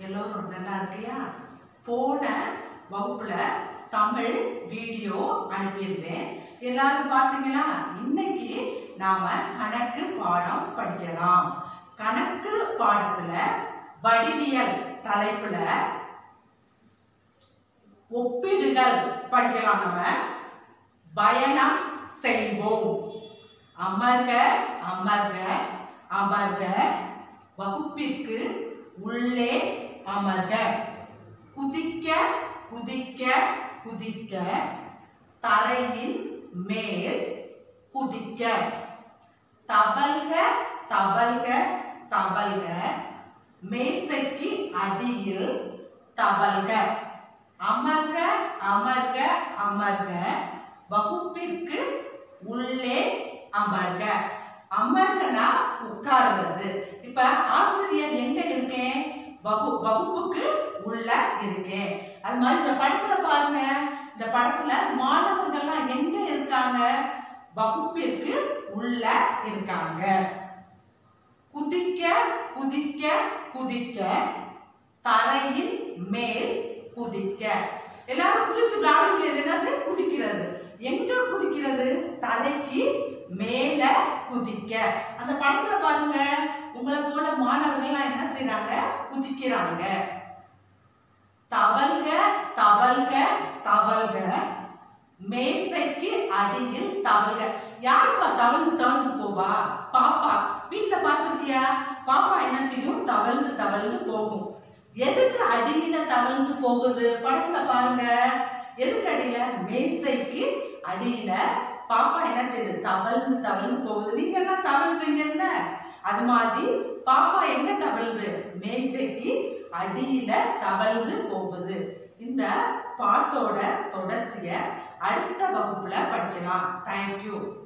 எல்லோரும் நல்லா இருக்கியா போன வகுப்புல தமிழ் வீடியோ அனுப்பியிருந்தேன் எல்லாரும் பார்த்தீங்களா இன்னைக்கு நாம கணக்கு பாடம் படிக்கலாம் கணக்கு பாடத்துல வடிவியல் தலைப்புல ஒப்பிடுதல் படிக்கலாம் நம்ம பயணம் செய்வோம் அமர்க அமர்க அமர்க வகுப்பிற்கு உள்ளே அமர்க குதிக்க குதிக்க குதிக்க தரையின் மேல் குதிக்க தபல்க தபல்க தபல்க மேசைக்கு அடியில் தபல்க அமர்க அமர்க அமர்க வகுப்பிற்கு உள்ளே அமர்க அமர்கனா உட்கார்றது இப்ப ஆசிரியர் எங்க இருக்கேன் வகு வகுப்புக்கு உள்ள இருக்கேன் அது மாதிரி இந்த படத்துல பாருங்க இந்த படத்துல மாணவர்கள்லாம் எங்க இருக்காங்க வகுப்பிற்கு உள்ள இருக்காங்க குதிக்க குதிக்க குதிக்க தரையின் மேல் குதிக்க எல்லாரும் குதிச்சு விளையாடுறது என்னது குதிக்கிறது எங்க குதிக்கிறது தலைக்கு மேல குதிக்க அந்த படத்துல பாருங்க உங்களை போல மாணவர்கள்லாம் என்ன செய்றாங்க குதிக்கிறாங்க தவழ்க தவழ்க தவழ்க மேசைக்கு அடியில் தவழ்க யாருப்பா தவழ்ந்து தவழ்ந்து போவா பாப்பா வீட்டுல பார்த்திருக்கியா பாப்பா என்ன செய்யும் தவழ்ந்து தவழ்ந்து போகும் எதுக்கு அடியில தவழ்ந்து போகுது படத்துல பாருங்க எதுக்கு அடியில மேசைக்கு அடியில பாப்பா என்ன செய்யுது தவழ்ந்து தவழ்ந்து போகுது நீங்க எல்லாம் தவழ்வீங்கல்ல அது மாதிரி பாப்பா எங்க தவழுது மேஜைக்கு அடியில தவழ்ந்து போகுது இந்த பாட்டோட தொடர்ச்சியை அடுத்த வகுப்புல படிக்கலாம் தேங்க்யூ